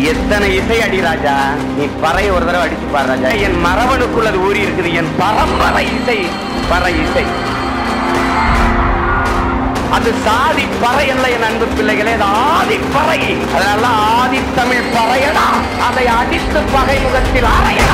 எத்தனை இசை அடி ராஜா நீ பறை ஒரு தடவை அடிச்சு பாரு ராஜா என் மரபணுக்குள் அது ஊறி இருக்குது என் பரம்பரை இசை பறை இசை அது சாதி பறை அல்ல என் அன்பு பிள்ளைகளே அது ஆதி பறை அதனால ஆதி தமிழ் பறையடா அதை அடித்து பகை முகத்தில் அறையடா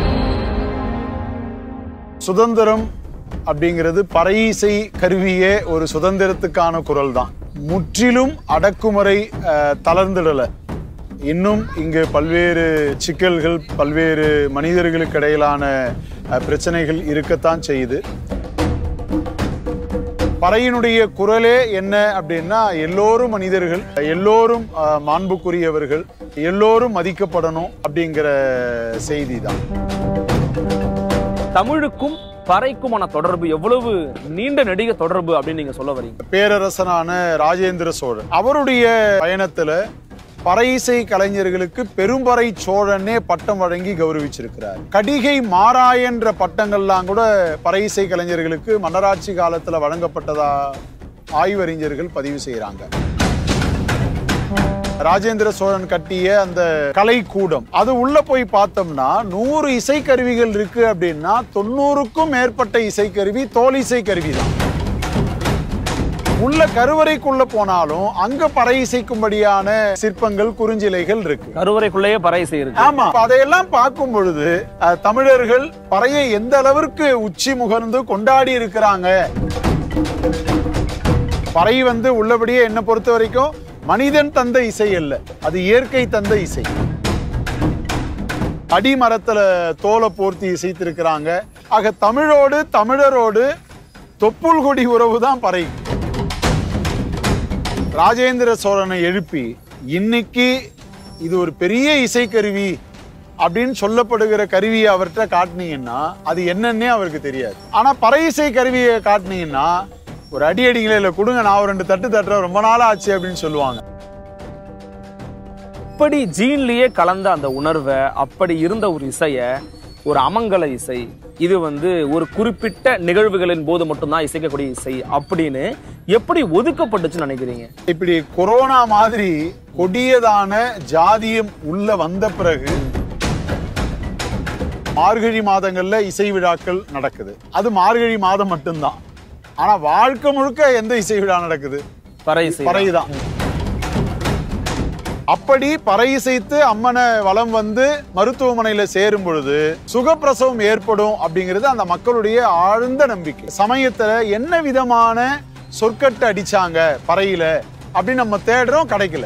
சுதந்திரம் அப்படிங்கிறது பறையிசை கருவியே ஒரு சுதந்திரத்துக்கான குரல் தான் முற்றிலும் அடக்குமுறை அஹ், தளர்ந்திடல இன்னும் இங்கு பல்வேறு சிக்கல்கள் பல்வேறு மனிதர்களுக்கு இடையிலான அஹ், பிரச்சனைகள் இருக்கத்தான் செய்யுது பறையினுடைய குரலே என்ன அப்படின்னா எல்லோரும் மனிதர்கள் எல்லோரும் அஹ், மாண்புக்குரியவர்கள் எல்லோரும் மதிக்கப்படணும் அப்படிங்கிற செய்தி தான் தமிழுக்கும் பறைக்குமான தொடர்பு எவ்வளவு நீண்ட நெடிய தொடர்பு அப்படின்னு நீங்க சொல்ல வரீங்க பேரரசனான ராஜேந்திர சோழன் அவருடைய பயணத்துல பறையிசை கலைஞர்களுக்கு பெரும்பறை சோழனே பட்டம் வழங்கி கௌரவிச்சிருக்கிறார் கடிகை மாறாயன்ற பட்டங்கள்லாம் கூட பறையிசை கலைஞர்களுக்கு மன்னராட்சி காலத்துல வழங்கப்பட்டதா ஆய்வறிஞர்கள் பதிவு செய்யறாங்க ராஜேந்திர சோழன் கட்டிய அந்த கலைக்கூடம் அது உள்ள போய் பார்த்தோம்னா நூறு இசைக்கருவிகள் இருக்கு அப்படின்னா தொண்ணூறுக்கும் மேற்பட்ட இசைக்கருவி தோல் இசை கருவி தான் உள்ள கருவறைக்குள்ள போனாலும் அங்க பறை இசைக்கும்படியான சிற்பங்கள் குறுஞ்சிலைகள் இருக்கு கருவறைக்குள்ளேயே பறை இசை இருக்கு ஆமா அப்ப அதையெல்லாம் பார்க்கும் பொழுது அஹ், தமிழர்கள் பறையை எந்த அளவிற்கு உச்சி முகர்ந்து கொண்டாடி இருக்கிறாங்க பறை வந்து உள்ளபடியே என்ன பொறுத்த வரைக்கும் மனிதன் தந்த இசை அல்ல அது இயற்கை தந்த இசை அடிமரத்துல தோலை போர்த்தி இசைத்திருக்கிறாங்க ஆக தமிழோடு தமிழரோடு தொப்புள் கொடி உறவு தான் பறை ராஜேந்திர சோழனை எழுப்பி இன்னைக்கு இது ஒரு பெரிய இசைக்கருவி அப்படின்னு சொல்லப்படுகிற கருவியை அவர்கிட்ட காட்டினீங்கன்னா அது என்னன்னே அவருக்கு தெரியாது ஆனா பறை இசை கருவியை காட்டினீங்கன்னா ஒரு அடி அடிங்களே இல்லை கொடுங்க நான் ஒரு ரெண்டு தட்டு தட்டுறேன் ரொம்ப நாள் ஆச்சு அப்படின்னு சொல்லுவாங்க அப்படி ஜீன்லயே கலந்த அந்த உணர்வை அப்படி இருந்த ஒரு இசைய ஒரு அமங்கல இசை இது வந்து ஒரு குறிப்பிட்ட நிகழ்வுகளின் போது மட்டும்தான் இசைக்கக்கூடிய இசை அப்படின்னு எப்படி ஒதுக்கப்பட்டுச்சுன்னு நினைக்கிறீங்க இப்படி கொரோனா மாதிரி கொடியதான ஜாதியம் உள்ள வந்த பிறகு மார்கழி மாதங்கள்ல இசை விழாக்கள் நடக்குது அது மார்கழி மாதம் மட்டும்தான் ஆனா வாழ்க்கை முழுக்க எந்த இசை விழா நடக்குது பறை இசை பறைதான் அப்படி பறை இசைத்து அம்மனை வலம் வந்து மருத்துவமனையில சேரும் பொழுது சுகப்பிரசவம் ஏற்படும் அப்படிங்கிறது அந்த மக்களுடைய ஆழ்ந்த நம்பிக்கை சமயத்துல என்ன விதமான சொற்கட்டு அடிச்சாங்க பறையில அப்படின்னு நம்ம தேடுறோம் கிடைக்கல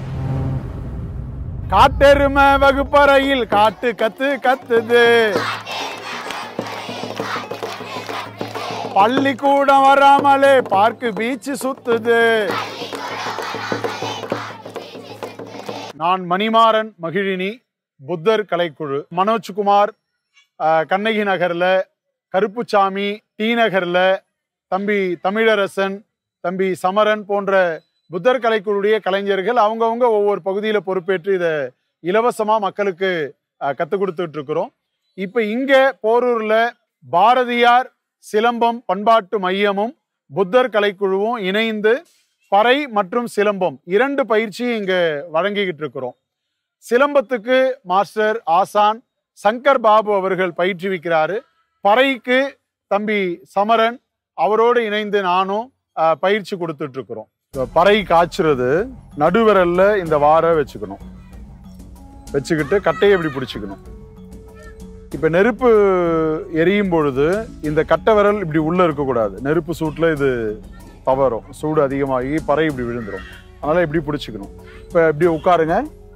காட்டெருமை வகுப்பறையில் காட்டு கத்து கத்துது பள்ளிக்கூடம் வராமலே பார்க்கு பீச் சுத்துது நான் மணிமாறன் மகிழினி புத்தர் கலைக்குழு மனோஜ்குமார் அஹ், கண்ணகி நகர்ல கருப்புச்சாமி டி நகர்ல தம்பி தமிழரசன் தம்பி சமரன் போன்ற புத்தர் கலைக்குழுடைய கலைஞர்கள் அவங்கவங்க ஒவ்வொரு பகுதியில பொறுப்பேற்று இதை இலவசமா மக்களுக்கு அஹ், கத்துக் கொடுத்துட்டு இருக்கிறோம் இப்ப இங்க போரூர்ல பாரதியார் சிலம்பம் பண்பாட்டு மையமும் புத்தர் கலைக்குழுவும் இணைந்து பறை மற்றும் சிலம்பம் இரண்டு பயிற்சியும் இங்க வழங்கிக்கிட்டு இருக்கிறோம் சிலம்பத்துக்கு மாஸ்டர் ஆசான் சங்கர் பாபு அவர்கள் பயிற்றுவிக்கிறாரு பறைக்கு தம்பி சமரன் அவரோடு இணைந்து நானும் அஹ், பயிற்சி கொடுத்துட்டு இருக்கிறோம் இப்ப பறை காய்ச்சுறது நடுவிரல்ல இந்த வாரை வச்சுக்கணும் வச்சுக்கிட்டு கட்டையை இப்படி பிடிச்சுக்கணும் இப்ப நெருப்பு எரியும் பொழுது இந்த கட்டை விரல் இப்படி உள்ள இருக்கக்கூடாது நெருப்பு சூட்டுல இது பவரும் சூடு அதிகமாகி பறை இப்படி விழுந்துரும் அதனால இப்படி பிடிச்சிக்கணும் இப்ப இப்படி உட்காருங்க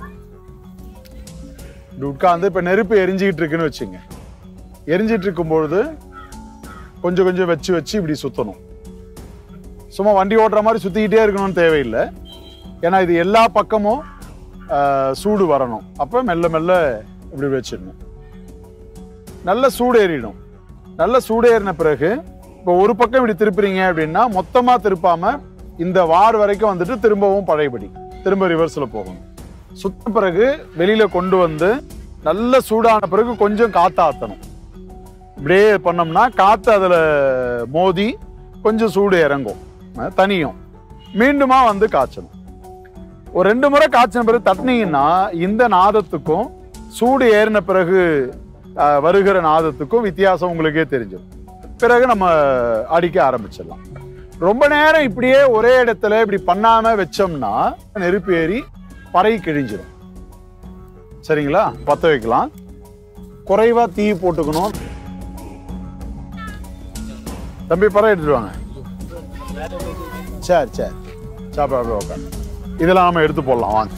இப்படி உட்கார்ந்து இப்ப நெருப்பு எரிஞ்சுக்கிட்டு இருக்குன்னு வச்சுங்க எரிஞ்சிட்டு இருக்கும் பொழுது கொஞ்சம் கொஞ்சம் வச்சு வச்சு இப்படி சுத்தணும் சும்மா வண்டி ஓட்டுற மாதிரி சுத்திக்கிட்டே இருக்கணும்னு தேவையில்லை ஏன்னா இது எல்லா பக்கமும் ஆஹ், சூடு வரணும் அப்ப மெல்ல மெல்ல இப்படி வச்சிடணும் நல்ல சூடு ஏறிடும் நல்ல சூடு ஏறின பிறகு இப்போ ஒரு பக்கம் இப்படி திருப்புறீங்க அப்படின்னா மொத்தமா திருப்பாம இந்த வார் வரைக்கும் வந்துட்டு திரும்பவும் பழையபடி திரும்ப ரிவர்ஸ்ல போகணும் சுத்த பிறகு வெளியில கொண்டு வந்து நல்ல சூடான பிறகு கொஞ்சம் காத்து ஆத்தணும் இப்படியே பண்ணோம்னா காத்து அதுல மோதி கொஞ்சம் சூடு இறங்கும் அஹ் தனியும் மீண்டுமா வந்து காய்ச்சணும் ஒரு ரெண்டு முறை காய்ச்சின பிறகு தட்டினீங்கன்னா இந்த நாதத்துக்கும் சூடு ஏறின பிறகு அஹ், வருகிற நாதத்துக்கும் வித்தியாசம் உங்களுக்கே தெரிஞ்சிடும் பிறகு நம்ம அடிக்க ஆரம்பிச்சிடலாம் ரொம்ப நேரம் இப்படியே ஒரே இடத்துல இப்படி பண்ணாம வச்சோம்னா நெருப்பு ஏறி பறை கிழிஞ்சிடும் சரிங்களா பத்த வைக்கலாம் குறைவா தீ போட்டுக்கணும் தம்பி பறை எடுத்துட்டு வாங்க சரி சரி சாப்பிட அப்படியே உட்காந்து இதெல்லாம் நம்ம எடுத்து போடலாம் வாங்க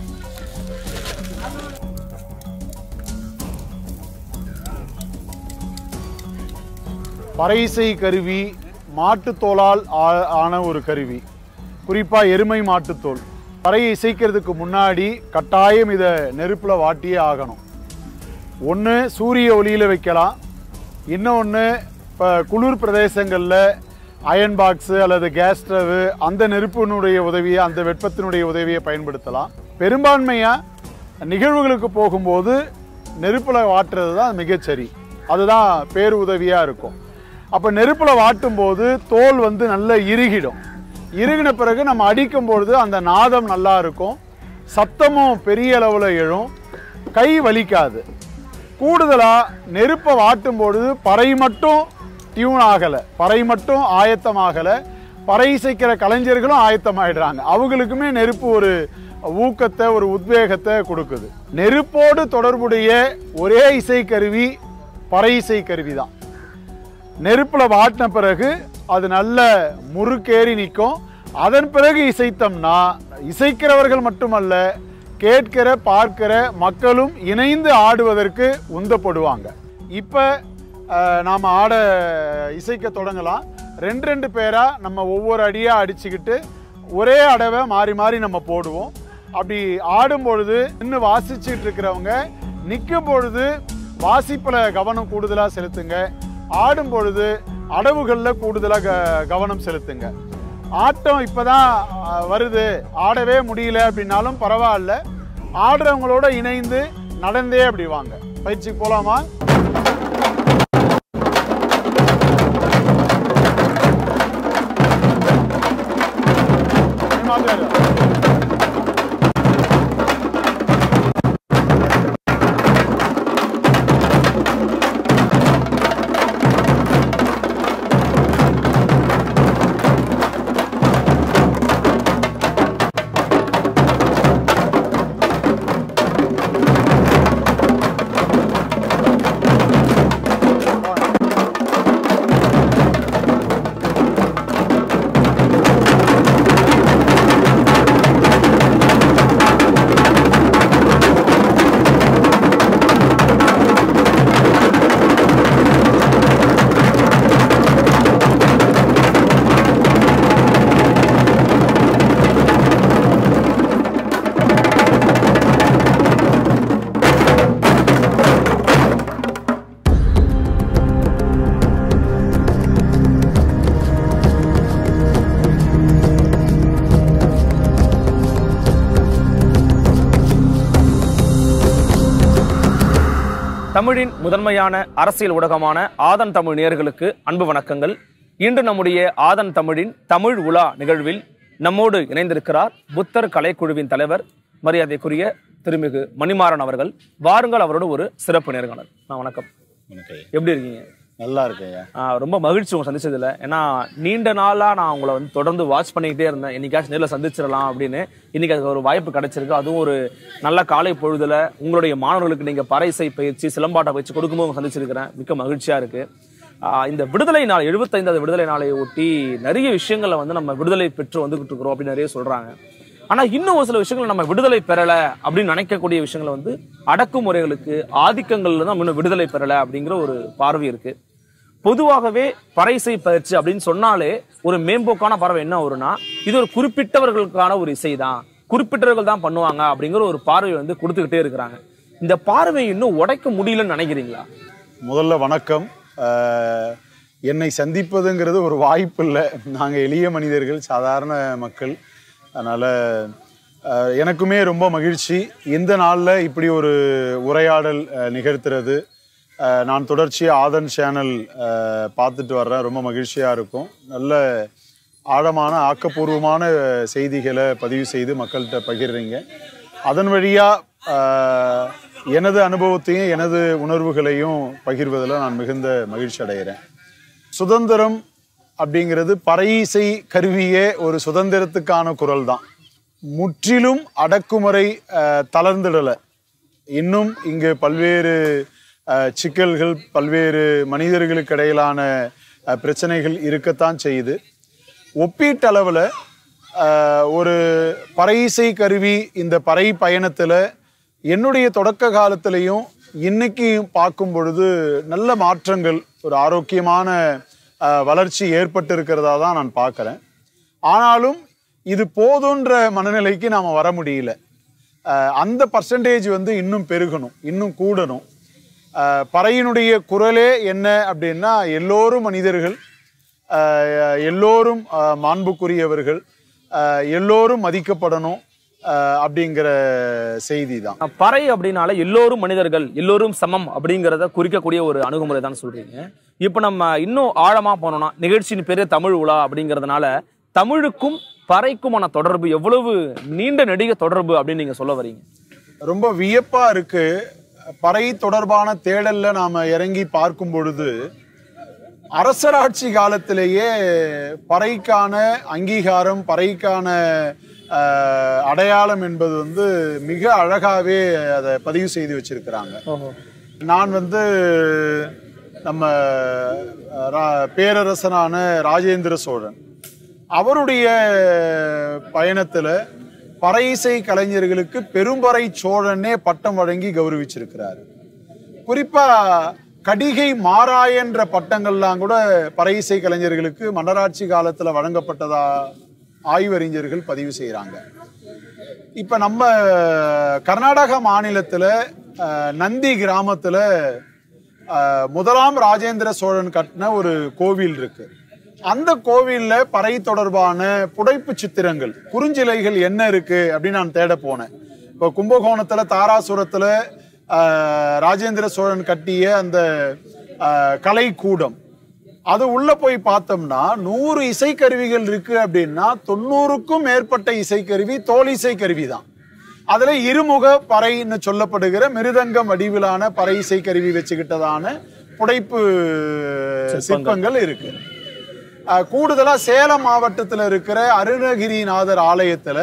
பறைசை கருவி மாட்டுத்தோலால் ஆ- ஆன ஒரு கருவி குறிப்பா எருமை மாட்டுத்தோல் பறையை இசைக்கிறதுக்கு முன்னாடி கட்டாயம் இதை நெருப்புல வாட்டியே ஆகணும் ஒன்று சூரிய ஒளியில வைக்கலாம் இன்னொன்று இப்போ குளிர் பிரதேசங்களில் அயன் பாக்ஸு அல்லது கேஸ் ஸ்டவ் அந்த நெருப்பினுடைய உதவியை அந்த வெப்பத்தினுடைய உதவியை பயன்படுத்தலாம் பெரும்பான்மையாக நிகழ்வுகளுக்கு போகும்போது நெருப்பில் வாட்டுறது தான் மிகச்சரி அதுதான் பேரு உதவியாக இருக்கும் அப்போ நெருப்பில் வாட்டும் போது தோல் வந்து நல்லா இறுகிடும் இறுகின பிறகு நம்ம அடிக்கும் பொழுது அந்த நாதம் நல்லா இருக்கும் சத்தமும் பெரிய அளவில் எழும் கை வலிக்காது கூடுதலா நெருப்பை வாட்டும் பொழுது பறை மட்டும் டியூன் ஆகல பறை மட்டும் ஆயத்தமாகல பறை இசைக்கிற கலைஞர்களும் ஆயத்தமாயிடுறாங்க அவங்களுக்குமே நெருப்பு ஒரு ஊக்கத்தை ஒரு உத்வேகத்தை கொடுக்குது நெருப்போடு தொடர்புடைய ஒரே இசைக்கருவி பறை இசை கருவி தான் நெருப்புல வாட்டின பிறகு அது நல்ல முறுக்கேறி நிற்கும் அதன் பிறகு இசைத்தோம்னா இசைக்கிறவர்கள் மட்டுமல்ல கேட்கிற பார்க்கிற மக்களும் இணைந்து ஆடுவதற்கு உந்தப்படுவாங்க இப்போ நாம் ஆட இசைக்க தொடங்கலாம் ரெண்டு ரெண்டு பேரா நம்ம ஒவ்வொரு அடியாக அடிச்சுக்கிட்டு ஒரே அடவை மாறி மாறி நம்ம போடுவோம் அப்படி ஆடும் பொழுது இன்னும் வாசிச்சுட்டு இருக்கிறவங்க நிற்கும் பொழுது வாசிப்பில் கவனம் கூடுதலாக செலுத்துங்க ஆடும் பொழுது அடவுகளில் கூடுதலாக க கவனம் செலுத்துங்க ஆட்டம் இப்பதான் அஹ், வருது ஆடவே முடியல அப்படின்னாலும் பரவாயில்ல ஆடுறவங்களோட இணைந்து நடந்தே அப்படி வாங்க பயிற்சிக்கு போலாமா மாப்பிள்ளையாரு. தமிழின் முதன்மையான அரசியல் ஊடகமான ஆதன் தமிழ் நேயர்களுக்கு அன்பு வணக்கங்கள் இன்று நம்முடைய ஆதன் தமிழின் தமிழ் உலா நிகழ்வில் நம்மோடு இணைந்திருக்கிறார் புத்தர் கலைக்குழுவின் தலைவர் மரியாதைக்குரிய திருமிகு மணிமாறன் அவர்கள் வாருங்கள் அவரோட ஒரு சிறப்பு நேர்காணல் நான் வணக்கம் எப்படி இருக்கீங்க நல்லா இருக்கேன் ஆஹ் ரொம்ப மகிழ்ச்சி உங்களை சந்திச்சதுல ஏன்னா நீண்ட நாளா நான் உங்களை வந்து தொடர்ந்து வாட்ச் பண்ணிக்கிட்டே இருந்தேன் என்னைக்காச்சும் நேரில் சந்திச்சிடலாம் அப்படின்னு இன்னைக்கு அதுக்கு ஒரு வாய்ப்பு கிடைச்சிருக்கு அதுவும் ஒரு நல்ல காலை பொழுதுல உங்களுடைய மாணவர்களுக்கு நீங்க பறைசை பயிற்சி சிலம்பாட்ட பயிற்சி கொடுக்கும்போது உங்களை சந்திச்சிருக்கிறேன் மிக்க மகிழ்ச்சியா இருக்கு ஆஹ் இந்த விடுதலை நாள் எழுபத்தைந்தாவது விடுதலை நாளை ஒட்டி நிறைய விஷயங்களை வந்து நம்ம விடுதலை பெற்று வந்துகிட்டு இருக்கிறோம் அப்படின்னு நிறைய சொல்றாங்க ஆனா இன்னும் ஒரு சில விஷயங்கள் நம்ம விடுதலை பெறல அப்படின்னு நினைக்கக்கூடிய விஷயங்களை வந்து அடக்குமுறைகளுக்கு ஆதிக்கங்கள்ல தான் இன்னும் விடுதலை பெறல அப்படிங்கிற ஒரு பார்வை இருக்கு பொதுவாகவே பறைசை பயிற்சி அப்படின்னு சொன்னாலே ஒரு மேம்போக்கான பார்வை என்ன வரும்னா இது ஒரு குறிப்பிட்டவர்களுக்கான ஒரு இசை தான் குறிப்பிட்டவர்கள் தான் பண்ணுவாங்க அப்படிங்கிற ஒரு பார்வை வந்து கொடுத்துக்கிட்டே இருக்கிறாங்க இந்த பார்வையை இன்னும் உடைக்க முடியலன்னு நினைக்கிறீங்களா முதல்ல வணக்கம் அஹ், என்னை சந்திப்பதுங்கிறது ஒரு வாய்ப்பு இல்லை நாங்கள் எளிய மனிதர்கள் சாதாரண மக்கள் அதனால் எனக்குமே ரொம்ப மகிழ்ச்சி இந்த நாளில் இப்படி ஒரு உரையாடல் அஹ், நிகழ்த்துறது அஹ், நான் தொடர்ச்சியாக ஆதன் சேனல் அஹ், பார்த்துட்டு வர்றேன் ரொம்ப மகிழ்ச்சியாக இருக்கும் நல்ல ஆழமான ஆக்கப்பூர்வமான செய்திகளை பதிவு செய்து மக்கள்கிட்ட பகிர்றீங்க அதன் வழியாக எனது அனுபவத்தையும் எனது உணர்வுகளையும் பகிர்வதில் நான் மிகுந்த மகிழ்ச்சி அடைகிறேன் சுதந்திரம் அப்படிங்கிறது பறையிசை கருவியே ஒரு சுதந்திரத்துக்கான குரல் தான் முற்றிலும் அடக்குமுறை அஹ், தளர்ந்திடல இன்னும் இங்கு பல்வேறு அஹ், சிக்கல்கள் பல்வேறு மனிதர்களுக்கு இடையிலான அஹ், பிரச்சனைகள் இருக்கத்தான் செய்யுது ஒப்பீட்டளவில் ஒரு பறையிசை கருவி இந்த பறை பயணத்தில் என்னுடைய தொடக்க காலத்திலையும் இன்னைக்கும் பார்க்கும் பொழுது நல்ல மாற்றங்கள் ஒரு ஆரோக்கியமான அஹ், வளர்ச்சி ஏற்பட்டு இருக்கிறதா தான் நான் பார்க்குறேன் ஆனாலும் இது போதுன்ற மனநிலைக்கு நாம் வர முடியல அஹ், அந்த பர்சன்டேஜ் வந்து இன்னும் பெருகணும் இன்னும் கூடணும் அஹ், பறையினுடைய குரலே என்ன அப்படின்னா எல்லோரும் மனிதர்கள் அஹ், எல்லோரும் அஹ், மாண்புக்குரியவர்கள் அஹ், எல்லோரும் மதிக்கப்படணும் அஹ், அப்படிங்கிற செய்தி தான் பறை அப்படின்னால எல்லோரும் மனிதர்கள் எல்லோரும் சமம் அப்படிங்கிறத குறிக்கக்கூடிய ஒரு அணுகுமுறை தான் சொல்றீங்க இப்போ நம்ம இன்னும் ஆழமா போனோம்னா நிகழ்ச்சியின் பேரு தமிழ் உலா அப்படிங்கிறதுனால தமிழுக்கும் பறைக்குமான தொடர்பு எவ்வளவு நீண்ட நெடிய தொடர்பு அப்படின்னு நீங்க சொல்ல வரீங்க ரொம்ப வியப்பா இருக்கு பறை தொடர்பான தேடல்ல நாம இறங்கி பார்க்கும் பொழுது அரசராட்சி காலத்திலேயே பறைக்கான அங்கீகாரம் பறைக்கான அஹ், அடையாளம் என்பது வந்து மிக அழகாவே அதை பதிவு செய்து வச்சிருக்கிறாங்க நான் வந்து நம்ம அஹ், ரா- பேரரசனான ராஜேந்திர சோழன் அவருடைய பயணத்துல பறையிசை கலைஞர்களுக்கு பெரும்பறை சோழனே பட்டம் வழங்கி கௌரவிச்சிருக்கிறாரு குறிப்பா கடிகை மாறாயன்ற பட்டங்கள்லாம் கூட பறையிசை கலைஞர்களுக்கு மன்னராட்சி காலத்துல வழங்கப்பட்டதா ஆய்வறிஞர்கள் பதிவு செய்றாங்க இப்ப நம்ம கர்நாடக மாநிலத்துல அஹ், நந்தி கிராமத்துல அஹ், முதலாம் ராஜேந்திர சோழன் கட்டின ஒரு கோவில் இருக்கு அந்த கோவில்ல பறை தொடர்பான புடைப்பு சித்திரங்கள் குறுஞ்சிலைகள் என்ன இருக்கு அப்படின்னு நான் தேட போனேன் இப்போ கும்பகோணத்துல தாராசுரத்துல அஹ், ராஜேந்திர சோழன் கட்டிய அந்த அஹ், கலைக்கூடம் அது உள்ள போய் பார்த்தோம்னா நூறு இசைக்கருவிகள் இருக்கு அப்படின்னா தொண்ணூறுக்கும் மேற்பட்ட இசைக்கருவி தோல் இசைக்கருவி தான் அதுல இருமுக பறைன்னு சொல்லப்படுகிற மிருதங்கம் வடிவிலான பறை இசைக்கருவி வச்சுக்கிட்டதான புடைப்பு சிற்பங்கள் இருக்கு அஹ், கூடுதலா சேலம் மாவட்டத்துல இருக்கிற அருணகிரிநாதர் ஆலயத்துல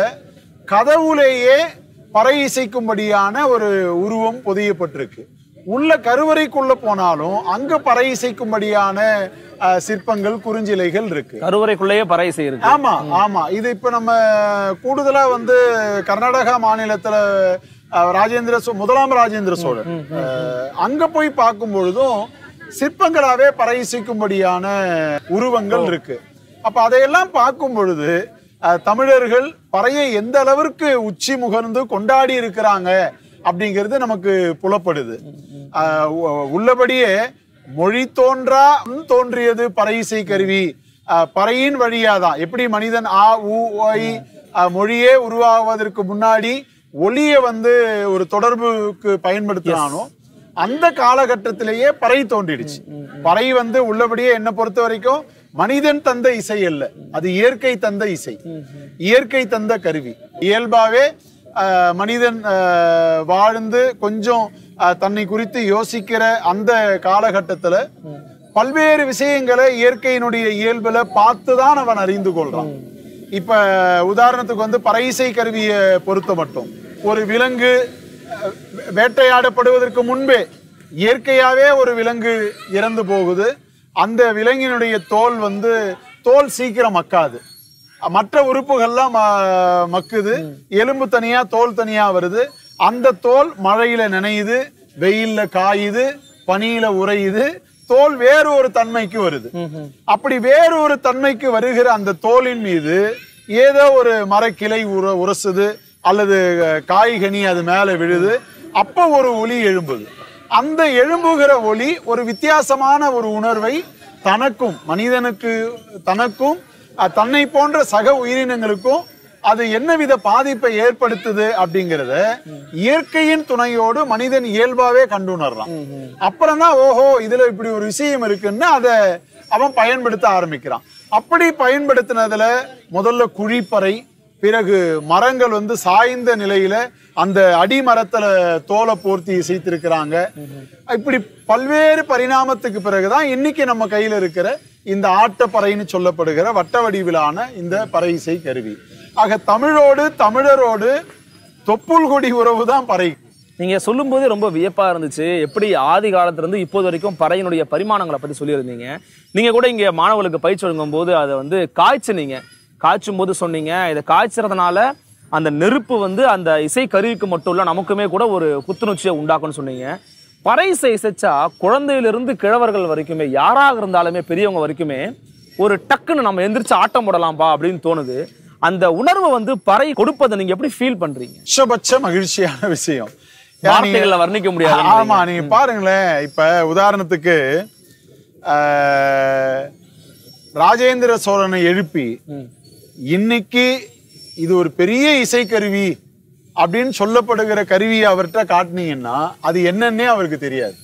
கதவுலேயே பறை இசைக்கும்படியான ஒரு உருவம் பொதியப்பட்டிருக்கு உள்ள கருவறைக்குள்ள போனாலும் அங்க பறை இசைக்கும்படியான அஹ், சிற்பங்கள் குறுஞ்சிலைகள் இருக்கு கருவறைக்குள்ளேயே பறை இசை இருக்கு ஆமா ஆமா இது இப்ப நம்ம கூடுதலா வந்து கர்நாடகா மாநிலத்துல அஹ், ராஜேந்திர சோ முதலாம் ராஜேந்திர சோழன் அஹ், அங்க போய் பார்க்கும் பொழுதும் சிற்பங்களாவே பறை இசைக்கும்படியான உருவங்கள் இருக்கு அப்ப அதையெல்லாம் பார்க்கும் பொழுது அஹ், தமிழர்கள் பறையை எந்த அளவிற்கு உச்சி முகர்ந்து கொண்டாடி இருக்கிறாங்க அப்படிங்கிறது நமக்கு புலப்படுது அஹ், உ- உள்ளபடியே மொழி தோன்றா முன் தோன்றியது பறை இசை கருவி அஹ், பறையின் வழியாதான் எப்படி மனிதன் ஆ உ ஒய் அஹ், மொழியே உருவாவதற்கு முன்னாடி ஒலியை வந்து ஒரு தொடர்புக்கு பயன்படுத்தினானோ அந்த காலகட்டத்திலேயே பறை தோன்றிடுச்சு பறை வந்து உள்ளபடியே என்ன பொறுத்த வரைக்கும் மனிதன் தந்த இசை அல்ல அது இயற்கை தந்த இசை இயற்கை தந்த கருவி இயல்பாவே ஆஹ், மனிதன் ஆஹ், வாழ்ந்து கொஞ்சம் ஆஹ், தன்னை குறித்து யோசிக்கிற அந்த காலகட்டத்துல பல்வேறு விஷயங்களை இயற்கையினுடைய இயல்புல பார்த்து தான் அவன் அறிந்து கொள்றான் இப்ப உதாரணத்துக்கு வந்து பறையிசை கருவியை பொறுத்த மட்டும் ஒரு விலங்கு அஹ், வேட்டையாடப்படுவதற்கு முன்பே இயற்கையாவே ஒரு விலங்கு இறந்து போகுது அந்த விலங்கினுடைய தோல் வந்து தோல் சீக்கிரம் மக்காது மற்ற உறுப்புகள்லாம் ம- மக்குது எலும்பு தனியா தோல் தனியா வருது அந்த தோல் மழையில நனையுது வெயில்ல காயுது பனியில உறையுது தோல் வேறு ஒரு தன்மைக்கு வருது அப்படி வேறு ஒரு தன்மைக்கு வருகிற அந்த தோலின் மீது ஏதோ ஒரு மரக்கிளை உர உரசுது அல்லது அஹ், காய்கனி அது மேல விழுது அப்ப ஒரு ஒலி எழும்புது அந்த எழும்புகிற ஒலி ஒரு வித்தியாசமான ஒரு உணர்வை தனக்கும் மனிதனுக்கு தனக்கும் அஹ், தன்னை போன்ற சக உயிரினங்களுக்கும் அது என்னவித பாதிப்பை ஏற்படுத்துது அப்படிங்கறத இயற்கையின் துணையோடு மனிதன் இயல்பாவே கண்டுணர்றான் அப்புறம் தான் ஓஹோ இதுல இப்படி ஒரு விஷயம் இருக்குன்னு அதை அவன் பயன்படுத்த ஆரம்பிக்கிறான் அப்படி பயன்படுத்தினதுல முதல்ல குழிப்பறை பிறகு மரங்கள் வந்து சாய்ந்த நிலையில அந்த அடிமரத்துல தோலை போர்த்தி இசைத்திருக்கிறாங்க இப்படி பல்வேறு பரிணாமத்துக்கு பிறகுதான் இன்னைக்கு நம்ம கையில இருக்கிற இந்த ஆட்டப்பறைன்னு சொல்லப்படுகிற வட்ட வடிவிலான இந்த பறை இசை கருவி ஆக தமிழோடு தமிழரோடு தொப்புள் கொடி உறவு தான் பறை நீங்க சொல்லும்போதே ரொம்ப வியப்பா இருந்துச்சு எப்படி ஆதி காலத்துல இருந்து இப்போது வரைக்கும் பறையினுடைய பரிமாணங்களை பத்தி சொல்லியிருந்தீங்க நீங்க கூட இங்க மாணவர்களுக்கு பயிற்சி வழங்கும் போது அதை வந்து காய்ச்சுனீங்க காய்ச்சும் போது சொன்னீங்க இதை காய்ச்சறதுனால அந்த நெருப்பு வந்து அந்த இசை கருவிக்கு மட்டும் இல்ல நமக்குமே கூட ஒரு புத்துணர்ச்சியை உண்டாக்கும்னு சொன்னீங்க பறை இசை இசைச்சா குழந்தையிலிருந்து கிழவர்கள் வரைக்குமே யாராக இருந்தாலுமே பெரியவங்க வரைக்குமே ஒரு டக்குன்னு நம்ம எந்திரிச்சு ஆட்டம் போடலாம்பா அப்படின்னு தோணுது அந்த உணர்வை வந்து பறை கொடுப்பதை நீங்க எப்படி ஃபீல் பண்றீங்க உச்சபட்ச மகிழ்ச்சியான விஷயம் ஏன்னா நீங்க- வார்த்தைகள்ல வர்ணிக்க முடியாது ஆமா நீங்க பாருங்களேன் இப்ப உதாரணத்துக்கு ஆஹ், ராஜேந்திர சோழனை எழுப்பி இன்னைக்கு இது ஒரு பெரிய இசைக்கருவி அப்படின்னு சொல்லப்படுகிற கருவியை அவர்கிட்ட காட்டுனீங்கன்னா அது என்னன்னே அவருக்கு தெரியாது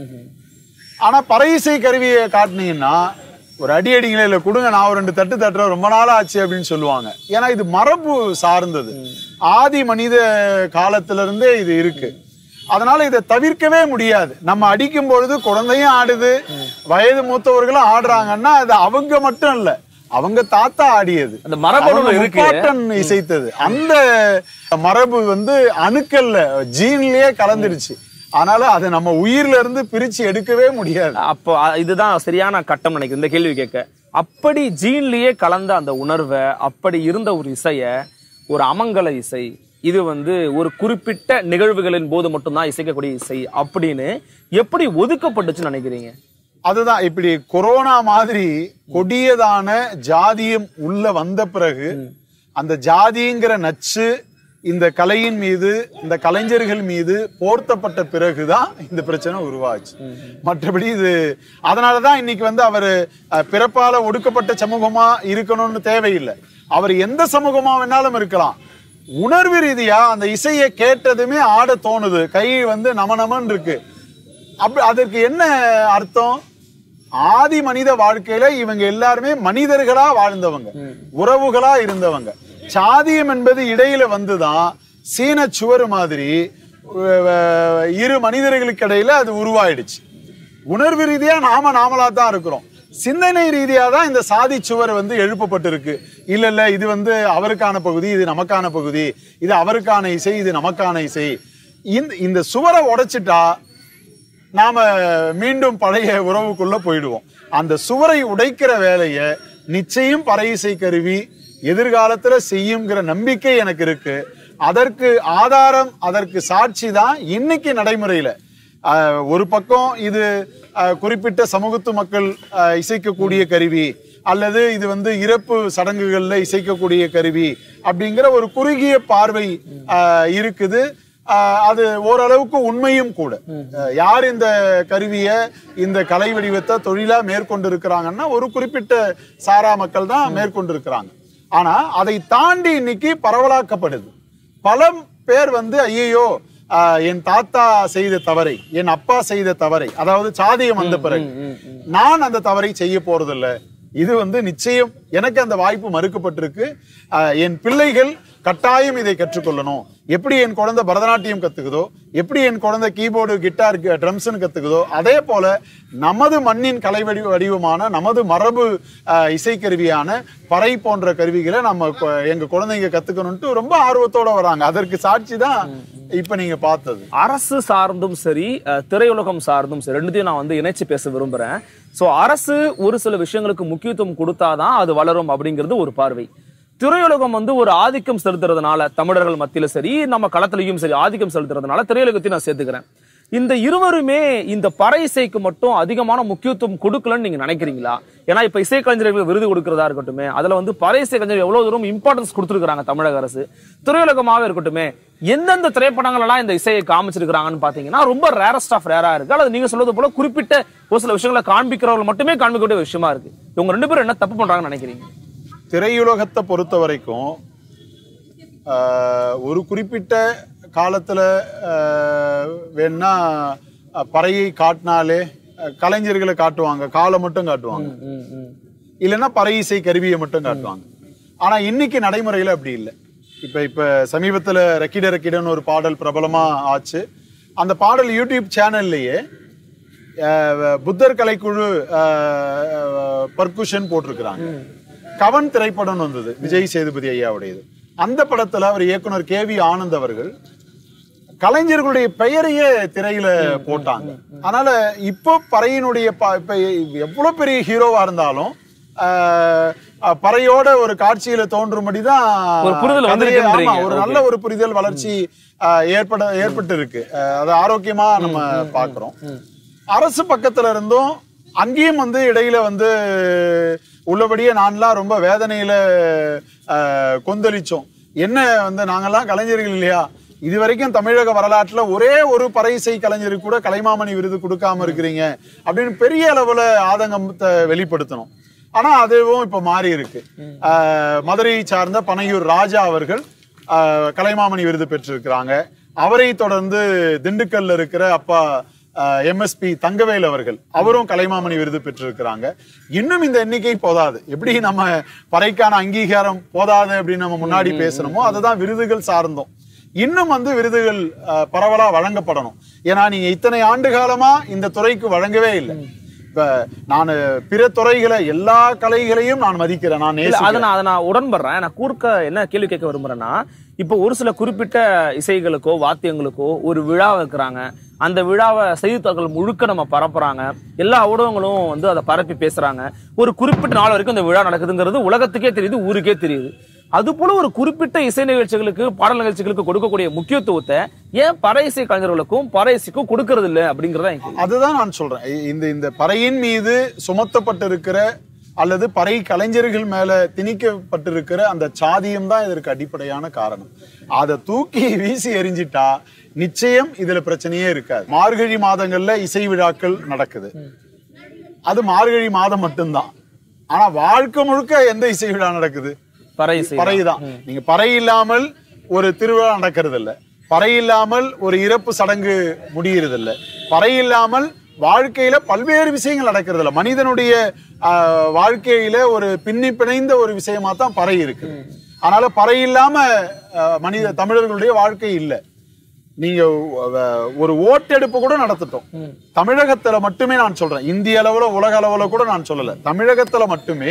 ஆனா பறை இசை கருவியை காட்டுனீங்கன்னா ஒரு அடி அடிங்களே இல்ல கொடுங்க நான் ஒரு ரெண்டு தட்டு தட்டுறேன் ரொம்ப நாள் ஆச்சு அப்படின்னு சொல்லுவாங்க ஏன்னா இது மரபு சார்ந்தது ஆதி மனித காலத்துல இருந்தே இது இருக்கு அதனால இதை தவிர்க்கவே முடியாது நம்ம அடிக்கும் பொழுது குழந்தையும் ஆடுது வயது மூத்தவர்களும் ஆடுறாங்கன்னா அது அவங்க மட்டும் இல்ல அவங்க தாத்தா ஆடியது அந்த மரபணு அவங்க இருக்கு. முப்பாட்டன் இசைத்தது அந்த மரபு வந்து அணுக்கல்ல ஜீன்லயே கலந்துருச்சு அதனால அதை நம்ம உயிர்ல இருந்து பிரிச்சு எடுக்கவே முடியாது அப்போ அ- இதுதான் சரியான கட்டம் நினைக்கிறேன் இந்த கேள்வி கேட்க அப்படி ஜீன்லயே கலந்த அந்த உணர்வை அப்படி இருந்த ஒரு இசைய ஒரு அமங்கல இசை இது வந்து ஒரு குறிப்பிட்ட நிகழ்வுகளின் போது மட்டும்தான் இசைக்கக்கூடிய இசை அப்படின்னு எப்படி ஒதுக்கப்பட்டுச்சுன்னு நினைக்கிறீங்க அதுதான் இப்படி கொரோனா மாதிரி கொடியதான ஜாதியம் உள்ள வந்த பிறகு அந்த ஜாதிங்கிற நச்சு இந்த கலையின் மீது இந்த கலைஞர்கள் மீது போர்த்தப்பட்ட பிறகுதான் இந்த பிரச்சனை உருவாச்சு மற்றபடி இது அதனாலதான் இன்னைக்கு வந்து அவர் பிறப்பால ஒடுக்கப்பட்ட சமூகமா இருக்கணும்னு தேவையில்லை அவர் எந்த சமூகமா வேணாலும் இருக்கலாம் உணர்வு ரீதியா அந்த இசையை கேட்டதுமே ஆட தோணுது கை வந்து நம நமன்னு இருக்கு அப்ப அதற்கு என்ன அர்த்தம் ஆதி மனித வாழ்க்கையில இவங்க எல்லாருமே மனிதர்களா வாழ்ந்தவங்க உறவுகளா இருந்தவங்க சாதியம் என்பது இடையில வந்துதான் சீன சுவர் மாதிரி அஹ், அஹ், இரு மனிதர்களுக்கு இடையில அது உருவாயிடுச்சு உணர்வு ரீதியா நாம நாமளா தான் இருக்கிறோம் சிந்தனை ரீதியா தான் இந்த சாதி சுவர் வந்து எழுப்பப்பட்டிருக்கு இல்ல இல்ல இது வந்து அவருக்கான பகுதி இது நமக்கான பகுதி இது அவருக்கான இசை இது நமக்கான இசை இந்த இந்த சுவரை உடைச்சிட்டா நாம மீண்டும் பழைய உறவுக்குள்ள போயிடுவோம் அந்த சுவரை உடைக்கிற வேலையை நிச்சயம் பறை இசை கருவி எதிர்காலத்துல செய்யுங்கிற நம்பிக்கை எனக்கு இருக்கு அதற்கு ஆதாரம் அதற்கு சாட்சி தான் இன்னைக்கு நடைமுறையில ஆஹ், ஒரு பக்கம் இது ஆஹ், குறிப்பிட்ட சமூகத்து மக்கள் ஆஹ், இசைக்கக்கூடிய கருவி அல்லது இது வந்து இறப்பு சடங்குகள்ல இசைக்கக்கூடிய கருவி அப்படிங்கிற ஒரு குறுகிய பார்வை ஆஹ், இருக்குது ஆஹ் அது ஓரளவுக்கு உண்மையும் கூட அஹ் யார் இந்த கருவிய இந்த கலை வடிவத்தை தொழிலா மேற்கொண்டு இருக்கிறாங்கன்னா ஒரு குறிப்பிட்ட சாரா மக்கள் தான் மேற்கொண்டு இருக்கிறாங்க ஆனா அதை தாண்டி இன்னைக்கு பரவலாக்கப்படுது பல பேர் வந்து ஐயோ என் தாத்தா செய்த தவறை என் அப்பா செய்த தவறை அதாவது சாதியம் வந்த பிறகு நான் அந்த தவறை செய்ய போறதில்ல இது வந்து நிச்சயம் எனக்கு அந்த வாய்ப்பு மறுக்கப்பட்டிருக்கு ஆஹ் என் பிள்ளைகள் கட்டாயம் இதை கற்றுக்கொள்ளணும் எப்படி என் குழந்தை பரதநாட்டியம் கத்துக்குதோ எப்படி என் குழந்தை கீபோர்டு கிட்டார் ட்ரம்ஸ்னு கத்துக்குதோ அதே போல நமது மண்ணின் கலை வடி வடிவமான நமது மரபு ஆஹ், இசைக்கருவியான பறை போன்ற கருவிகளை நம்ம கு- எங்க குழந்தைங்க கத்துக்கணும்ட்டு ரொம்ப ஆர்வத்தோட வராங்க அதற்கு சாட்சி தான் இப்ப நீங்க பார்த்தது அரசு சார்ந்தும் சரி அஹ், திரையுலகம் சார்ந்தும் சரி ரெண்டுத்தையும் நான் வந்து இணைச்சு பேச விரும்புறேன் சோ அரசு ஒரு சில விஷயங்களுக்கு முக்கியத்துவம் கொடுத்தாதான் அது வளரும் அப்படிங்கிறது ஒரு பார்வை திரையுலகம் வந்து ஒரு ஆதிக்கம் செலுத்துறதுனால தமிழர்கள் மத்தியில சரி நம்ம களத்திலையும் சரி ஆதிக்கம் செலுத்துறதுனால திரையுலகத்தையும் நான் சேர்த்துக்கிறேன் இந்த இருவருமே இந்த பறை இசைக்கு மட்டும் அதிகமான முக்கியத்துவம் கொடுக்கலன்னு நீங்க நினைக்கிறீங்களா ஏன்னா இப்ப இசைக்கலைஞர்களுக்கு விருது கொடுக்கறதா இருக்கட்டுமே அதுல வந்து பறை இசை கலைஞர்கள் எவ்வளவு தூரம் இம்பார்ட்டன்ஸ் கொடுத்துருக்காங்க தமிழக அரசு திரையுலகமாவே இருக்கட்டுமே எந்தெந்த திரைப்படங்கள் எல்லாம் இந்த இசையை காமிச்சிருக்காங்கன்னு பாத்தீங்கன்னா ரொம்ப ரேரஸ்ட் ஆஃப் ரேரா இருக்கு அல்லது நீங்க சொல்றது போல குறிப்பிட்ட ஒரு சில விஷயங்களை காண்பிக்கிறவர்கள் மட்டுமே காண்பிக்கக்கூடிய விஷயமா இருக்கு இவங்க ரெண்டு பேரும் என்ன தப்பு பண்றாங்கன்னு நினைக்கிறீங்க திரையுலகத்தை பொறுத்த வரைக்கும் ஆஹ், ஒரு குறிப்பிட்ட காலத்துல ஆஹ், வேணா அஹ், பறையை காட்டினாலே அஹ், கலைஞர்களை காட்டுவாங்க காலை மட்டும் காட்டுவாங்க இல்லைன்னா பறை இசை கருவியை மட்டும் காட்டுவாங்க ஆனா இன்னைக்கு நடைமுறையில அப்படி இல்லை இப்ப இப்ப சமீபத்துல ரக்கிட ரக்கிடன்னு ஒரு பாடல் பிரபலமா ஆச்சு அந்த பாடல் யூடியூப் சேனல்லையே அஹ், புத்தர் கலைக்குழு பர்குஷன் போட்டிருக்கிறாங்க கவன் திரைப்படம் வந்தது விஜய் சேதுபதி ஐயாவுடையது அந்த படத்துல அவர் இயக்குனர் கே வி ஆனந்த் அவர்கள் கலைஞர்களுடைய பெயரையே திரையில போட்டாங்க அதனால இப்போ பறையினுடைய ப- இப்ப எவ்வளவு பெரிய ஹீரோவா இருந்தாலும் ஆஹ், அஹ், பறையோட ஒரு காட்சியில தோன்றும்படிதான் ஒரு புரிதல் கதையே- வந்திருக்குன்றீங்க. ஆமா, ஒரு நல்ல ஒரு புரிதல் வளர்ச்சி ஆஹ், ஏற்பட ஏற்பட்டு இருக்கு ஆஹ், அது ஆரோக்கியமா நம்ம பாக்குறோம் அரசு பக்கத்துல இருந்தும் அங்கேயும் வந்து இடையில வந்து உள்ளபடியே நான்லாம் ரொம்ப வேதனையில ஆஹ், கொந்தளிச்சோம் என்ன வந்து நாங்கெல்லாம் கலைஞர்கள் இல்லையா இது வரைக்கும் தமிழக வரலாற்றுல ஒரே ஒரு பறை இசை கலைஞருக்கு கூட கலைமாமணி விருது கொடுக்காம இருக்கிறீங்க அப்படின்னு பெரிய அளவுல ஆதங்கத்தை வெளிப்படுத்தணும் ஆனா அதுவும் இப்ப மாறி இருக்கு ஆஹ், மதுரையை சார்ந்த பனையூர் ராஜா அவர்கள் ஆஹ், கலைமாமணி விருது பெற்றிருக்கிறாங்க அவரை தொடர்ந்து திண்டுக்கல்ல இருக்கிற அப்பா எம்எஸ்பி தங்கவேல் அவர்கள் அவரும் கலைமாமணி விருது பெற்றிருக்கிறாங்க இன்னும் இந்த எண்ணிக்கை போதாது எப்படி நம்ம பறைக்கான அங்கீகாரம் போதாது அப்படின்னு நம்ம முன்னாடி பேசணுமோ அதுதான் விருதுகள் சார்ந்தோம் இன்னும் வந்து விருதுகள் அஹ், பரவலா வழங்கப்படணும் ஏன்னா நீங்க இத்தனை ஆண்டு காலமா இந்த துறைக்கு வழங்கவே இல்லை இப்ப நான் பிற துறைகளை எல்லா கலைகளையும் நான் மதிக்கிறேன் நான் இல்ல அதை நேசிக்கிறேன் நான் அதை நான் உடன்படுறேன் நான் கூர்க்க என்ன கேள்வி கேட்க விரும்புறேன்னா இப்போ ஒரு சில குறிப்பிட்ட இசைகளுக்கோ வாத்தியங்களுக்கோ ஒரு விழா வைக்கிறாங்க அந்த விழாவை செய்தித்தாள்கள் முழுக்க நம்ம பரப்புறாங்க எல்லா ஊடகங்களும் வந்து அதை பரப்பி பேசுறாங்க ஒரு குறிப்பிட்ட நாள் வரைக்கும் அந்த விழா நடக்குதுங்கிறது உலகத்துக்கே தெரியுது ஊருக்கே தெரியுது அது போல ஒரு குறிப்பிட்ட இசை நிகழ்ச்சிகளுக்கு பாடல் நிகழ்ச்சிகளுக்கு கொடுக்கக்கூடிய முக்கியத்துவத்தை ஏன் பறை இசை கலைஞர்களுக்கும் பறை இசைக்கும் கொடுக்கறது இல்லை அப்படிங்கறத என் கேள்வி. அதுதான் நான் சொல்றேன் இ- இந்த இந்த பறையின் மீது சுமத்தப்பட்டிருக்கிற அல்லது பறை கலைஞர்கள் மேல திணிக்கப்பட்டிருக்கிற அந்த சாதியம் தான் இதற்கு அடிப்படையான காரணம் அதை தூக்கி வீசி எறிஞ்சிட்டா நிச்சயம் இதுல பிரச்சனையே இருக்காது மார்கழி மாதங்கள்ல இசை விழாக்கள் நடக்குது அது மார்கழி மாதம் மட்டும்தான் ஆனா வாழ்க்கை முழுக்க எந்த இசை விழா நடக்குது பறை இசை பறைதான் நீங்க பறை இல்லாமல் ஒரு திருவிழா நடக்கிறது இல்ல பறை இல்லாமல் ஒரு இறப்பு சடங்கு முடிகிறது இல்ல பறை இல்லாமல் வாழ்க்கையில பல்வேறு விஷயங்கள் நடக்கிறது இல்ல மனிதனுடைய ஆஹ், வாழ்க்கையில ஒரு பின்னி பிணைந்த ஒரு விஷயமா தான் பறை இருக்கு அதனால பறை இல்லாம ஆஹ், மனித தமிழர்களுடைய வாழ்க்கை இல்ல நீங்க அஹ், ஒரு ஓட்டெடுப்பு கூட நடத்திட்டோம் தமிழகத்துல மட்டுமே நான் சொல்றேன் இந்திய அளவுல உலக அளவுல கூட நான் சொல்லல தமிழகத்துல மட்டுமே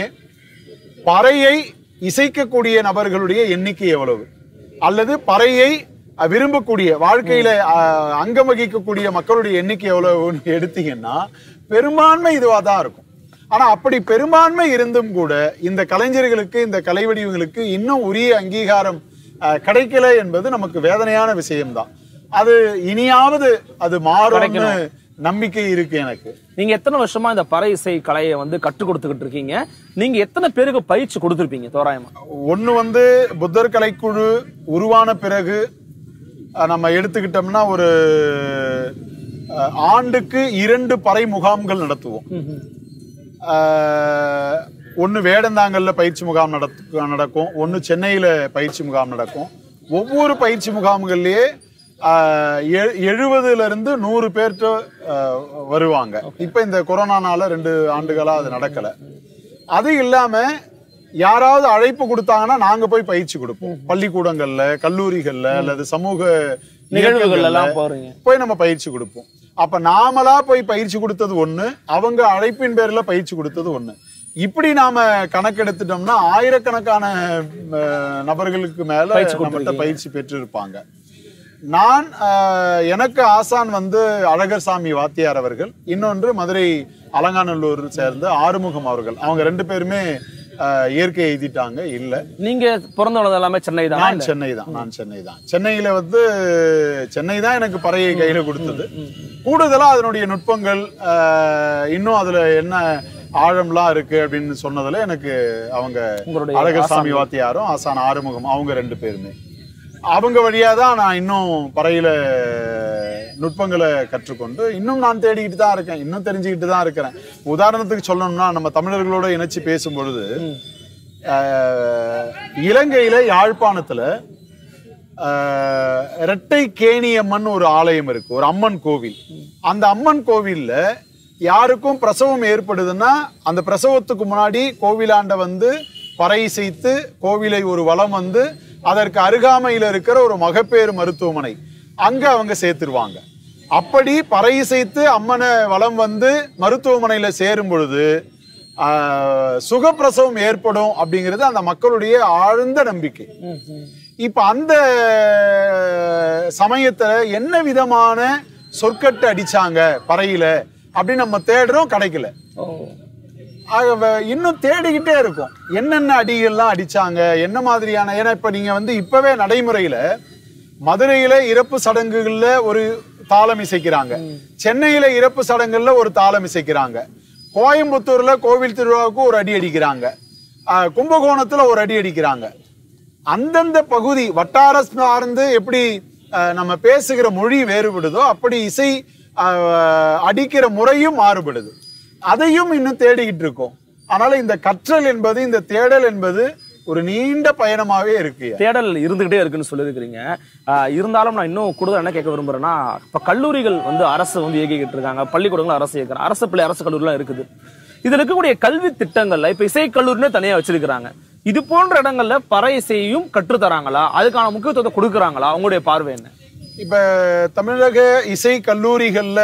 பறையை இசைக்கக்கூடிய நபர்களுடைய எண்ணிக்கை எவ்வளவு அல்லது பறையை அஹ், விரும்பக்கூடிய வாழ்க்கையில அஹ், அங்கம் வகிக்கக்கூடிய மக்களுடைய எண்ணிக்கை எவ்வளவுன்னு எடுத்தீங்கன்னா பெரும்பான்மை இதுவா தான் இருக்கும் ஆனா அப்படி பெரும்பான்மை இருந்தும் கூட இந்த கலைஞர்களுக்கு இந்த கலை வடிவங்களுக்கு இன்னும் உரிய அங்கீகாரம் அஹ், கிடைக்கல என்பது நமக்கு வேதனையான விஷயம்தான் அது இனியாவது அது மாறும்னு நம்பிக்கை இருக்கு எனக்கு நீங்க எத்தனை வருஷமா இந்த பறை இசை கலையை வந்து கற்றுக் கொடுத்துக்கிட்டு இருக்கீங்க நீங்க எத்தனை பேருக்கு பயிற்சி கொடுத்துருப்பீங்க தோராயமா ஒண்ணு வந்து புத்தர் கலைக்குழு உருவான பிறகு அஹ், நம்ம எடுத்துக்கிட்டோம்னா ஒரு அஹ், ஆண்டுக்கு இரண்டு பறை முகாம்கள் நடத்துவோம் அஹ், ஒண்ணு வேடந்தாங்கல்ல பயிற்சி முகாம் நடத்து நடக்கும் ஒண்ணு சென்னையில பயிற்சி முகாம் நடக்கும் ஒவ்வொரு பயிற்சி முகாம்கள்லயே அஹ், எ- எழுபதுல இருந்து நூறு பேர்கிட்ட அஹ், வருவாங்க இப்ப இந்த கொரோனானால ரெண்டு ஆண்டுகளா அது நடக்கல அது இல்லாம யாராவது அழைப்பு கொடுத்தாங்கன்னா நாங்க போய் பயிற்சி கொடுப்போம் பள்ளிக்கூடங்கள்ல கல்லூரிகள்ல அல்லது சமூக நிகழ்வுகள் இயக்கங்கள்ல எல்லாம் போறீங்க போய் நம்ம பயிற்சி கொடுப்போம் அப்ப நாமளா போய் பயிற்சி கொடுத்தது ஒண்ணு அவங்க அழைப்பின் பேர்ல பயிற்சி கொடுத்தது ஒண்ணு இப்படி நாம கணக்கெடுத்துட்டோம்னா ஆயிரக்கணக்கான அஹ், நபர்களுக்கு மேல பயிற்சி நம்மகிட்ட கொடுத்திருக்கீங்க. பயிற்சி பெற்றிருப்பாங்க நான் அஹ், எனக்கு ஆசான் வந்து அழகர்சாமி வாத்தியார் அவர்கள் இன்னொன்று மதுரை அலங்காநல்லூர் சேர்ந்த ஆறுமுகம் அவர்கள் அவங்க ரெண்டு பேருமே அஹ், இயற்கை எழுதிட்டாங்க இல்ல நீங்க பிறந்த வளர்ந்தது எல்லாமே சென்னை தான் நான் சென்னை தான் நான் சென்னை தான் சென்னையில வந்து சென்னை தான் எனக்கு பறையை கையில கொடுத்தது கூடுதலா அதனுடைய நுட்பங்கள் ஆஹ், இன்னும் அதுல என்ன ஆழம்லாம் இருக்கு அப்படின்னு சொன்னதுல எனக்கு அவங்க உங்களுடைய அழகர்சாமி வாத்தியாரும் ஆசான் ஆறுமுகம் அவங்க ரெண்டு பேருமே அவங்க வழியா தான் நான் இன்னும் பறையில நுட்பங்களை கற்றுக்கொண்டு இன்னும் நான் தேடிக்கிட்டு தான் இருக்கேன் இன்னும் தெரிஞ்சுக்கிட்டு தான் இருக்கிறேன் உதாரணத்துக்கு சொல்லணும்னா நம்ம தமிழர்களோட இணைச்சு பேசும் பொழுது ஆஹ், இலங்கையில யாழ்ப்பாணத்துல ஆஹ், இரட்டை கேணியம்மன் ஒரு ஆலயம் இருக்கு ஒரு அம்மன் கோவில் அந்த அம்மன் கோவில்ல யாருக்கும் பிரசவம் ஏற்படுதுன்னா அந்த பிரசவத்துக்கு முன்னாடி கோவிலாண்ட வந்து பறை இசைத்து கோவிலை ஒரு வலம் வந்து அதற்கு அருகாமையில் இருக்கிற ஒரு மகப்பேறு மருத்துவமனை அங்க அவங்க சேர்த்துருவாங்க அப்படி பறை இசைத்து அம்மனை வலம் வந்து மருத்துவமனையில சேரும் பொழுது ஆஹ், சுகப்பிரசவம் ஏற்படும் அப்படிங்கிறது அந்த மக்களுடைய ஆழ்ந்த நம்பிக்கை இப்ப அந்த சமயத்துல என்ன விதமான சொற்கட்டு அடிச்சாங்க பறையில அப்படின்னு நம்ம தேடுறோம் கிடைக்கல ஆக இன்னும் தேடிக்கிட்டே இருக்கும் என்னென்ன அடிகள்லாம் அடிச்சாங்க என்ன மாதிரியான ஏன்னா இப்ப நீங்க வந்து இப்பவே நடைமுறையில மதுரையில இறப்பு சடங்குகள்ல ஒரு தாளம் இசைக்கிறாங்க சென்னையில இறப்பு சடங்குகள்ல ஒரு தாளம் இசைக்கிறாங்க கோயம்புத்தூர்ல கோவில் திருவிழாவுக்கு ஒரு அடி அடிக்கிறாங்க ஆஹ் கும்பகோணத்துல ஒரு அடி அடிக்கிறாங்க அந்தந்த பகுதி வட்டார சார்ந்து எப்படி அஹ், நம்ம பேசுகிற மொழி வேறுபடுதோ அப்படி இசை அஹ், அடிக்கிற முறையும் மாறுபடுது அதையும் இன்னும் தேடிக்கிட்டு இருக்கோம் அதனால இந்த கற்றல் என்பது இந்த தேடல் என்பது ஒரு நீண்ட பயணமாவே இருக்கு தேடல் இருந்துகிட்டே இருக்குன்னு சொல்லியிருக்கிறீங்க ஆஹ் இருந்தாலும் நான் இன்னும் கூடுதல் என்ன கேட்க விரும்புறேன்னா இப்ப கல்லூரிகள் வந்து அரசு வந்து இயக்கிக்கிட்டு இருக்காங்க பள்ளிக்கூடங்கள் அரசு இயக்குறாங்க அரசு பள்ளி அரசு கல்லூரிலாம் இருக்குது இதுல இருக்கக்கூடிய கல்வி திட்டங்கள்ல இப்ப இசை கல்லூரினே தனியா வச்சிருக்கிறாங்க இது போன்ற இடங்கள்ல பறை இசையையும் கற்றுத் தராங்களா அதுக்கான முக்கியத்துவத்தை கொடுக்குறாங்களா உங்களுடைய பார்வை என்ன இப்ப தமிழக இசை கல்லூரிகள்ல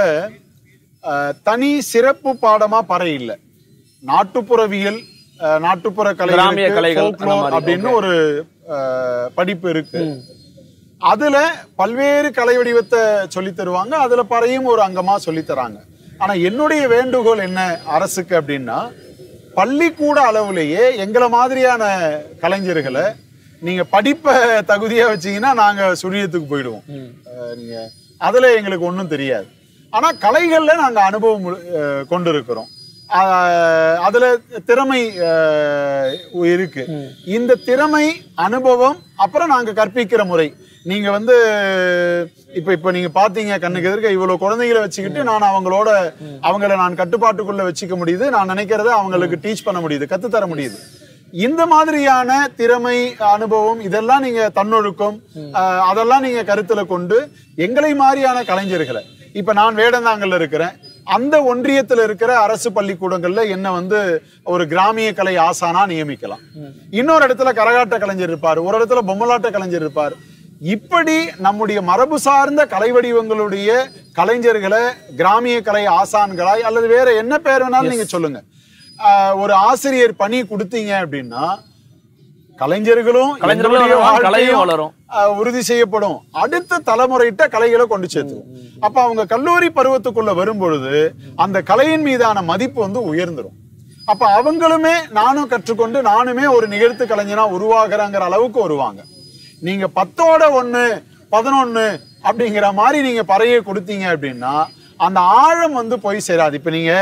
அஹ், தனி சிறப்பு பாடமா பறை இல்லை நாட்டுப்புறவியல் அஹ், நாட்டுப்புற கிராமிய கலைகளுக்கு கலைகள் அந்த folklore மாதிரி, அப்படின்னு ஒரு அஹ், படிப்பு இருக்கு அதுல பல்வேறு கலை வடிவத்தை சொல்லித் தருவாங்க அதுல பறையும் ஒரு அங்கமா சொல்லித் தராங்க ஆனா என்னுடைய வேண்டுகோள் என்ன அரசுக்கு அப்படின்னா பள்ளிக்கூட அளவுலேயே எங்களை மாதிரியான கலைஞர்களை நீங்க படிப்பை தகுதியா வச்சீங்கன்னா நாங்க சுழியத்துக்கு போயிடுவோம் அஹ் நீங்க அதுல எங்களுக்கு ஒன்றும் தெரியாது ஆனா கலைகள்ல நாங்க அனுபவம் அஹ், கொண்டிருக்கிறோம் அஹ், அதுல திறமை அஹ், இருக்கு இந்த திறமை அனுபவம் அப்புறம் நாங்க கற்பிக்கிற முறை நீங்க வந்து இப்ப இப்ப நீங்க பாத்தீங்க கண்ணுக்கு எதிர்க்க இவ்வளவு குழந்தைகளை வச்சுக்கிட்டு நான் அவங்களோட அவங்கள நான் கட்டுப்பாட்டுக்குள்ள வச்சுக்க முடியுது நான் நினைக்கிறத அவங்களுக்கு டீச் பண்ண முடியுது கத்துத்தர முடியுது இந்த மாதிரியான திறமை அனுபவம் இதெல்லாம் நீங்க தன்னொழுக்கம் அஹ், அதெல்லாம் நீங்க கருத்துல கொண்டு எங்களை மாதிரியான கலைஞர்களை இப்ப நான் வேடந்தாங்கல்ல இருக்கிறேன் அந்த ஒன்றியத்துல இருக்கிற அரசு பள்ளிக்கூடங்கள்ல என்ன வந்து ஒரு கிராமிய கலை ஆசானா நியமிக்கலாம் இன்னொரு இடத்துல கரகாட்ட கலைஞர் இருப்பார் ஒரு இடத்துல பொம்மலாட்ட கலைஞர் இருப்பார் இப்படி நம்முடைய மரபு சார்ந்த கலை வடிவங்களுடைய கலைஞர்களை கிராமிய கலை ஆசான்களாய் அல்லது வேற என்ன பேர் வேணாலும் நீங்க சொல்லுங்க ஆஹ் ஒரு ஆசிரியர் பணி கொடுத்தீங்க அப்படின்னா கலைஞர்களும் கலைஞர்களும் எங்களுடைய வளரும், கலையும் வாழ்க்கையும், வளரும். ஆஹ் உறுதி செய்யப்படும் அடுத்த தலைமுறையிட்ட கலைகளை கொண்டு சேர்த்துரும் அப்ப அவங்க கல்லூரி பருவத்துக்குள்ள வரும் பொழுது அந்த கலையின் மீதான மதிப்பு வந்து உயர்ந்துரும் அப்ப அவங்களுமே நானும் கற்றுக்கொண்டு நானுமே ஒரு நிகழ்த்து கலைஞனா உருவாகிறங்கிற அளவுக்கு வருவாங்க நீங்க பத்தோட ஒண்ணு பதினொன்னு அப்படிங்கிற மாதிரி நீங்க பறையை கொடுத்தீங்க அப்படின்னா அந்த ஆழம் வந்து போய் சேராது இப்ப நீங்க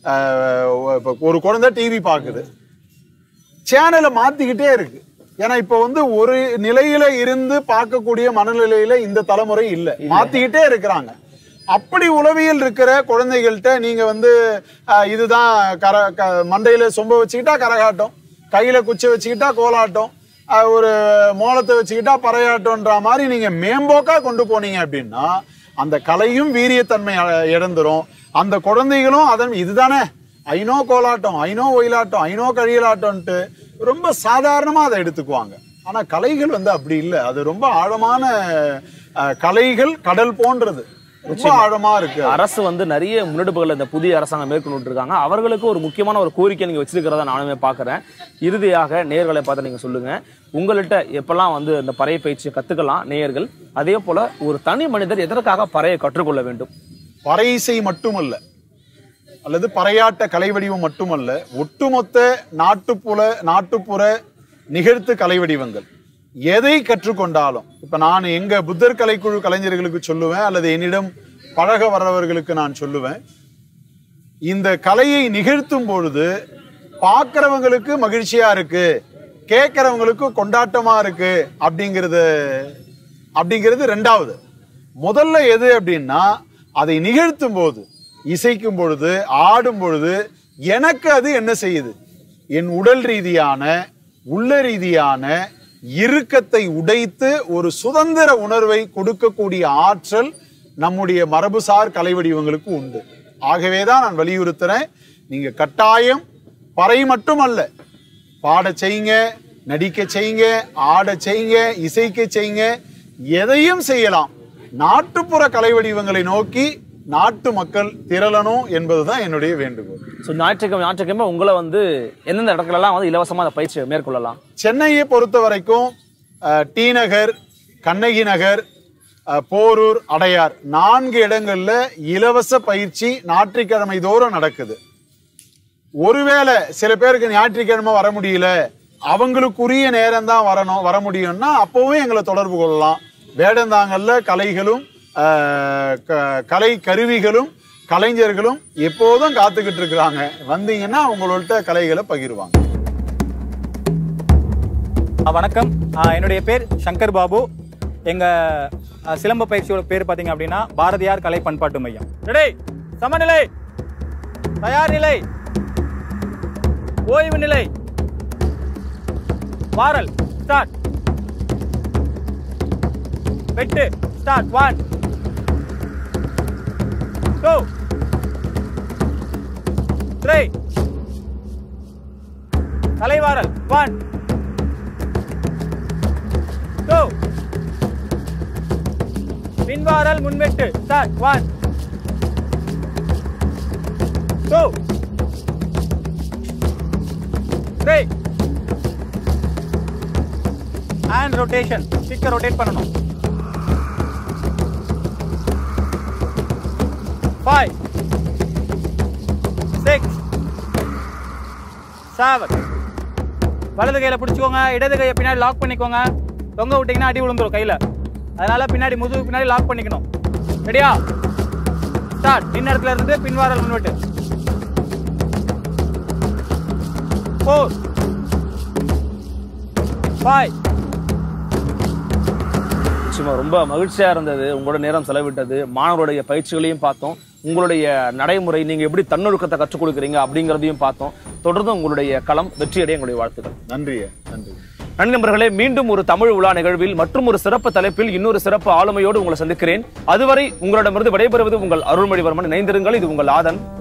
ஆஹ், இப்ப ஒரு குழந்தை டிவி பாக்குது சேனலை மாத்திக்கிட்டே இருக்கு ஏன்னா இப்ப வந்து ஒரு நிலையில இருந்து பார்க்கக்கூடிய மனநிலையில இந்த தலைமுறை இல்ல மாத்திக்கிட்டே இருக்கிறாங்க அப்படி உளவியல் இருக்கிற குழந்தைகள்கிட்ட நீங்க வந்து அஹ், இதுதான் கர க- மண்டையில சொம்ப வச்சுக்கிட்டா கரகாட்டம் கையில குச்சி வச்சுக்கிட்டா கோலாட்டம் அஹ், ஒரு மோளத்தை வச்சுக்கிட்டா பறையாட்டம்ன்ற மாதிரி நீங்க மேம்போக்கா கொண்டு போனீங்க அப்படின்னா அந்த கலையும் வீரியத்தன்மை அ- இழந்துரும் அந்த குழந்தைகளும் அதன் இதுதானே I know Kolattam I know Oyilattam I know கழியலாட்டம்ன்ட்டு ரொம்ப சாதாரணமா அதை எடுத்துக்குவாங்க ஆனா கலைகள் வந்து அப்படி இல்லை அது ரொம்ப ஆழமான அஹ், கலைகள் கடல் போன்றது ரொம்ப ஆழமா இருக்கு அரசு வந்து நிறைய முன்னெடுப்புகள் இந்த புதிய அரசாங்கம் மேற்கொண்டு இருக்காங்க அவர்களுக்கு ஒரு முக்கியமான ஒரு கோரிக்கை நீங்க வச்சிருக்கிறதா நானுமே பாக்குறேன் இறுதியாக நேர்களை பார்த்து நீங்க சொல்லுங்க உங்கள்கிட்ட எப்பெல்லாம் வந்து இந்த பறைய பயிற்சியை கத்துக்கலாம் நேயர்கள் அதே போல ஒரு தனி மனிதர் எதற்காக பறையை கற்றுக்கொள்ள வேண்டும் பறை இசை மட்டுமல்ல அல்லது பறையாட்ட கலை வடிவம் மட்டுமல்ல ஒட்டுமொத்த நாட்டுப்புற நாட்டுப்புற நிகழ்த்து கலை வடிவங்கள் எதை கற்றுக்கொண்டாலும் இப்ப நான் எங்க புத்தர் கலைக்குழு கலைஞர்களுக்கு சொல்லுவேன் அல்லது என்னிடம் பழக வர்றவர்களுக்கு நான் சொல்லுவேன் இந்த கலையை நிகழ்த்தும் பொழுது பார்க்கறவங்களுக்கு மகிழ்ச்சியா இருக்கு கேட்கறவங்களுக்கு கொண்டாட்டமா இருக்கு அப்படிங்கிறது அப்படிங்கிறது ரெண்டாவது முதல்ல எது அப்படின்னா அதை நிகழ்த்தும் போது இசைக்கும் பொழுது ஆடும் பொழுது எனக்கு அது என்ன செய்யுது என் உடல் ரீதியான உள்ள ரீதியான இறுக்கத்தை உடைத்து ஒரு சுதந்திர உணர்வை கொடுக்கக்கூடிய ஆற்றல் நம்முடைய மரபுசார் கலை வடிவங்களுக்கு உண்டு ஆகவேதான் நான் வலியுறுத்துறேன் நீங்க கட்டாயம் பறை மட்டும் அல்ல பாட செய்யுங்க நடிக்க செய்யுங்க ஆட செய்யுங்க இசைக்க செய்யுங்க எதையும் செய்யலாம் நாட்டுப்புற கலை வடிவங்களை நோக்கி நாட்டு மக்கள் திரளணும் என்பதுதான் என்னுடைய வேண்டுகோள் ஸோ ஞாயிற்றுக்கிழமை ஞாயிற்றுக்கிழமை உங்களை வந்து எந்தெந்த இடத்துலலாம் வந்து இலவசமா அந்த பயிற்சியை மேற்கொள்ளலாம் சென்னையை பொறுத்த வரைக்கும் அஹ், டி நகர் கண்ணகி நகர் அஹ், போரூர் அடையார் நான்கு இடங்கள்ல இலவச பயிற்சி ஞாயிற்றுக்கிழமை தோறும் நடக்குது ஒருவேளை சில பேருக்கு ஞாயிற்றுக்கிழமை வர முடியல அவங்களுக்குரிய நேரம் தான் வரணும் வர முடியும்னா அப்பவும் எங்களை தொடர்பு கொள்ளலாம் வேடந்தாங்கல்ல கலைகளும் அஹ், க- கலை கருவிகளும் கலைஞர்களும் எப்போதும் காத்துக்கிட்டு இருக்கிறாங்க வந்தீங்கன்னா உங்கள்ட்ட கலைகளை பகிர்வாங்க ஆ, வணக்கம் ஆ, என்னுடைய பேர் சங்கர் பாபு எங்க ஆ, சிலம்ப பயிற்சியோட பேர் பாத்தீங்க அப்படின்னா பாரதியார் கலை பண்பாட்டு மையம் ரெடி சமநிலை தயார் நிலை ஓய்வு நிலை வாரல் ஸ்டார்ட் வெட்டு ஸ்டார்ட் ஒன் டூ த்ரீ தலைவாரல் ஒன் டூ பின்வாரல் முன்வெட்டு start one two three hand rotation sticker rotate பண்ணணும் ஃபைவ் சிக்ஸ் செவன் வலது கையில பிடிச்சுக்கோங்க இடது கையை பின்னாடி லாக் பண்ணிக்கோங்க தொங்க விட்டீங்கன்னா அடி விழுந்துரும் கையில அதனால பின்னாடி முதுகு பின்னாடி லாக் பண்ணிக்கணும் ரெடியா ஸ்டார்ட் நின்ன இடத்துல இருந்து பின்வாரல் முன்வெட்டு ஃபோர் ஃபைவ் நிச்சயமா ரொம்ப மகிழ்ச்சியா இருந்தது உங்களோட நேரம் செலவிட்டது மாணவருடைய பயிற்சிகளையும் பார்த்தோம் உங்களுடைய நடைமுறை நீங்க எப்படி தன்னொழுக்கத்தை கற்றுக் கொடுக்குறீங்க அப்படிங்கறதையும் பார்த்தோம் தொடர்ந்து உங்களுடைய களம் வெற்றியடைய எங்களுடைய வாழ்த்துக்கள் நன்றி நன்றி நன்றி நண்பர்களே மீண்டும் ஒரு தமிழ் விழா நிகழ்வில் மற்றும் ஒரு சிறப்பு தலைப்பில் இன்னொரு சிறப்பு ஆளுமையோடு உங்களை சந்திக்கிறேன் அதுவரை உங்களிடமிருந்து விடைபெறுவது உங்கள் அருள்மொழிவர்மன் இணைந்திருங்கள் இது உங்கள் ஆதன்